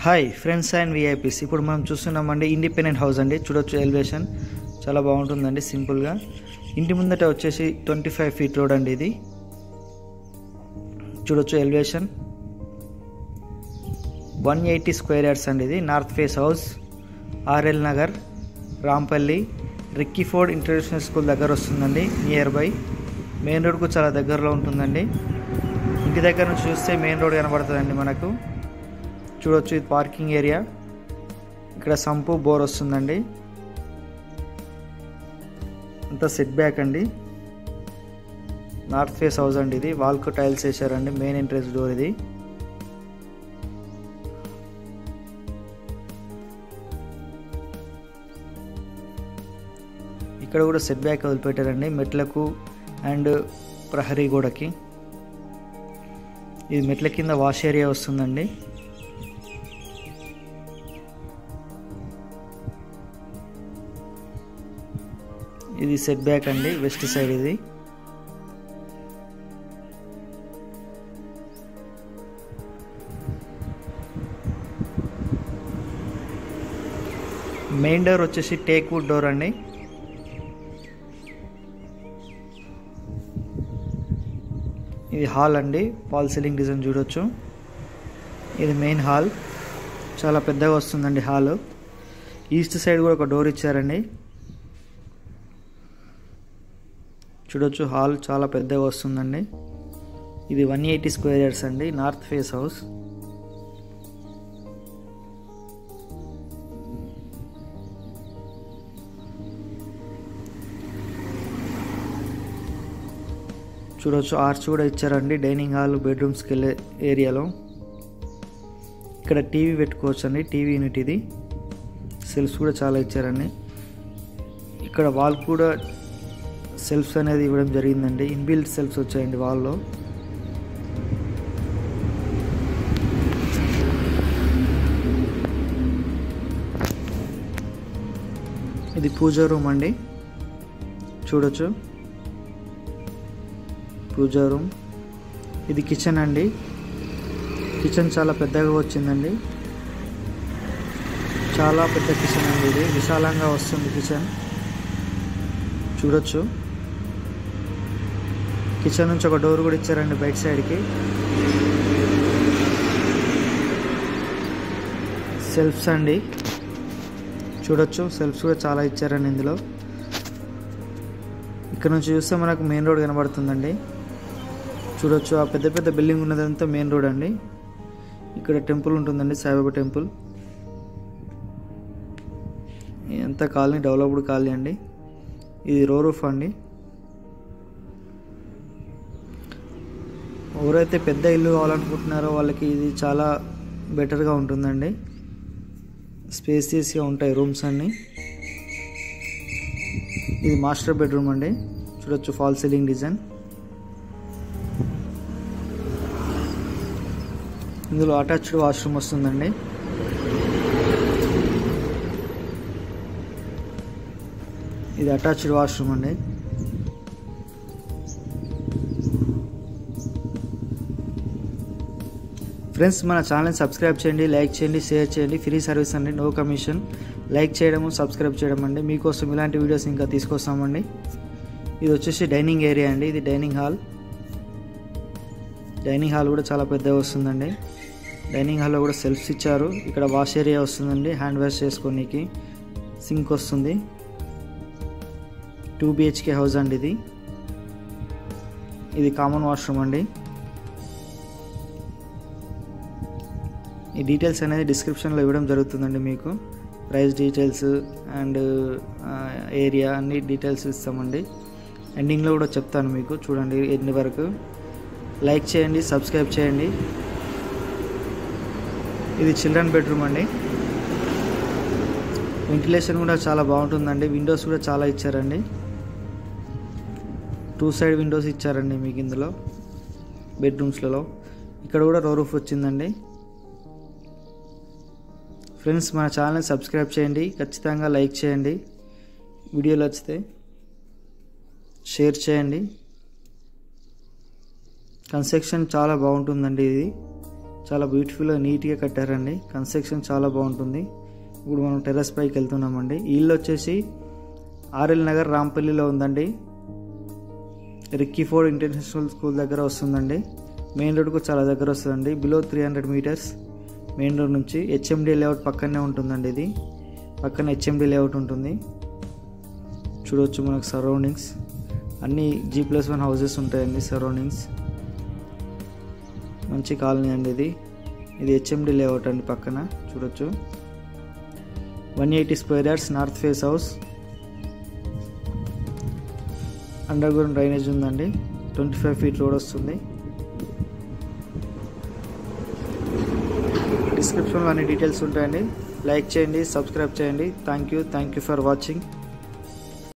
hi friends and VIPs ఇప్పుడు మనం చూస్తున్నామండి ఇండిపెండెంట్ హౌస్ అండి చూడొచ్చు ఎలివేషన్ చాలా బాగుంటుందండి సింపుల్గా ఇంటి ముందట వచ్చేసి ట్వంటీ ఫైవ్ ఫీట్ రోడ్ అండి ఇది చూడొచ్చు elevation one eighty square yards అండి ఇది north face house RL Nagar Rampally Ricky Ford International School దగ్గర వస్తుందండి నియర్ బై మెయిన్ రోడ్కు చాలా దగ్గరలో ఉంటుందండి ఇంటి దగ్గర నుంచి చూస్తే మెయిన్ రోడ్ కనబడుతుందండి మనకు చూడొచ్చు ఇది పార్కింగ్ ఏరియా ఇక్కడ సంపు బోర్ వస్తుందండి అంతా సెట్ బ్యాక్ అండి నార్త్ ఫేస్ హౌస్ అండి ఇది వాల్కు టైల్స్ వేసారండి మెయిన్ ఎంట్రెన్స్ డోర్ ఇది ఇక్కడ కూడా సెట్ బ్యాక్ వదిలిపెట్టారండి మెట్లకు అండ్ ప్రహరీ గోడకి ఇది మెట్ల కింద వాష్ ఏరియా వస్తుందండి ఇది సెట్ బ్యాక్ అండి వెస్ట్ సైడ్ ఇది మెయిన్ డోర్ వచ్చేసి టేక్ వుడ్ డోర్ అండి ఇది హాల్ అండి ఫాల్ సీలింగ్ డిజైన్ చూడొచ్చు ఇది మెయిన్ హాల్ చాలా పెద్దగా వస్తుందండి హాల్ ఈస్ట్ సైడ్ కూడా ఒక డోర్ ఇచ్చారండి చూడొచ్చు హాల్ చాలా పెద్దగా వస్తుందండి ఇది వన్ ఎయిటీ స్క్వేర్ ఇయర్స్ అండి నార్త్ ఫేస్ హౌస్ చూడొచ్చు ఆర్చ్ కూడా ఇచ్చారండి డైనింగ్ హాల్ బెడ్రూమ్స్కి వెళ్ళే ఏరియాలో ఇక్కడ టీవీ పెట్టుకోవచ్చు అండి టీవీ యూనిట్ ఇది సెల్ఫ్స్ కూడా చాలా ఇచ్చారండి ఇక్కడ వాల్ కూడా సెల్ఫ్స్ అనేది ఇవ్వడం జరిగిందండి ఇన్బిల్ట్ సెల్ఫ్స్ వచ్చాయండి వాల్లో ఇది పూజ రూమ్ అండి చూడొచ్చు పూజ రూమ్ ఇది కిచెన్ అండి కిచెన్ చాలా పెద్దగా వచ్చిందండి చాలా పెద్ద కిచెన్ అండి ఇది విశాలంగా వస్తుంది కిచెన్ చూడొచ్చు కిచెన్ నుంచి ఒక డోర్ కూడా ఇచ్చారండి బయట సైడ్కి సెల్ఫ్స్ అండి చూడొచ్చు సెల్ఫ్స్ కూడా చాలా ఇచ్చారండి ఇందులో ఇక్కడ నుంచి చూస్తే మనకు మెయిన్ రోడ్ కనబడుతుందండి చూడొచ్చు ఆ పెద్ద పెద్ద బిల్డింగ్ ఉన్నదంతా మెయిన్ రోడ్ అండి ఇక్కడ టెంపుల్ ఉంటుందండి సాయిబాబా టెంపుల్ ఎంత కాలనీ డెవలప్డ్ కాలనీ అండి ఇది రో రూఫ్ అండి ఎవరైతే పెద్ద ఇల్లు కావాలనుకుంటున్నారో వాళ్ళకి ఇది చాలా బెటర్గా ఉంటుందండి స్పేసియస్గా ఉంటాయి రూమ్స్ అన్నీ ఇది మాస్టర్ బెడ్రూమ్ అండి చూడొచ్చు ఫాల్ సీలింగ్ డిజైన్ ఇందులో అటాచ్డ్ వాష్రూమ్ వస్తుందండి ఇది అటాచ్డ్ వాష్రూమ్ అండి ఫ్రెండ్స్ మన ఛానల్ సబ్స్క్రైబ్ చేయండి లైక్ చేయండి షేర్ చేయండి ఫ్రీ సర్వీస్ అండి నో కమిషన్ లైక్ చేయడము సబ్స్క్రైబ్ చేయడం అండి మీకోసం ఇలాంటి వీడియోస్ ఇంకా తీసుకొస్తామండి ఇది వచ్చేసి డైనింగ్ ఏరియా అండి ఇది డైనింగ్ హాల్ డైనింగ్ హాల్ కూడా చాలా పెద్దగా వస్తుందండి డైనింగ్ హాల్లో కూడా సెల్ఫ్స్ ఇచ్చారు ఇక్కడ వాష్ ఏరియా వస్తుందండి హ్యాండ్ వాష్ చేసుకోనికి సింక్ వస్తుంది టూ బిహెచ్కే హౌస్ అండి ఇది ఇది కామన్ వాష్రూమ్ అండి ఈ డీటెయిల్స్ అనేది డిస్క్రిప్షన్లో ఇవ్వడం జరుగుతుందండి మీకు ప్రైస్ డీటెయిల్స్ అండ్ ఏరియా అన్ని డీటెయిల్స్ ఇస్తామండి ఎండింగ్లో కూడా చెప్తాను మీకు చూడండి ఎన్ని వరకు లైక్ చేయండి సబ్స్క్రైబ్ చేయండి ఇది చిల్డ్రన్ బెడ్రూమ్ అండి వెంటిలేషన్ కూడా చాలా బాగుంటుందండి విండోస్ కూడా చాలా ఇచ్చారండి టూ సైడ్ విండోస్ ఇచ్చారండి మీకు ఇందులో బెడ్రూమ్స్లలో ఇక్కడ కూడా రో రూఫ్ వచ్చిందండి ఫ్రెండ్స్ మన ఛానల్ సబ్స్క్రైబ్ చేయండి ఖచ్చితంగా లైక్ చేయండి వీడియోలు వచ్చితే షేర్ చేయండి కన్స్ట్రక్షన్ చాలా బాగుంటుందండి ఇది చాలా బ్యూటిఫుల్గా నీట్గా కట్టారండి కన్స్ట్రక్షన్ చాలా బాగుంటుంది ఇప్పుడు మనం టెర్రస్ పైకి వెళ్తున్నామండి ఈ ఇల్లు వచ్చేసి ఆర్ఎల్ నగర్ రాంపల్లిలో ఉందండి రిక్కీ ఫోర్డ్ ఇంటర్నేషనల్ స్కూల్ దగ్గర వస్తుందండి మెయిన్ రోడ్కు చాలా దగ్గర వస్తుందండి below three hundred meters main road నుంచి హెచ్ఎండి లేఅవుట్ పక్కనే ఉంటుందండి ఇది పక్కన హెచ్ఎండి లేఅవుట్ ఉంటుంది చూడవచ్చు మనకు సరౌండింగ్స్ అన్ని జీ ప్లస్ వన్ హౌసెస్ ఉంటాయండి సరౌండింగ్స్ మంచి కాలనీ అండి ఇది ఇది హెచ్ఎండి లేఅవుట్ అండి పక్కన చూడొచ్చు one eighty square yards north face house underground drainage ఉందండి ట్వంటీ ఫైవ్ ఫీట్ రోడ్ వస్తుంది డిస్క్రిప్షన్లో అన్ని డీటెయిల్స్ ఉంటాయండి లైక్ చేయండి సబ్స్క్రైబ్ చేయండి thank you thank you for watching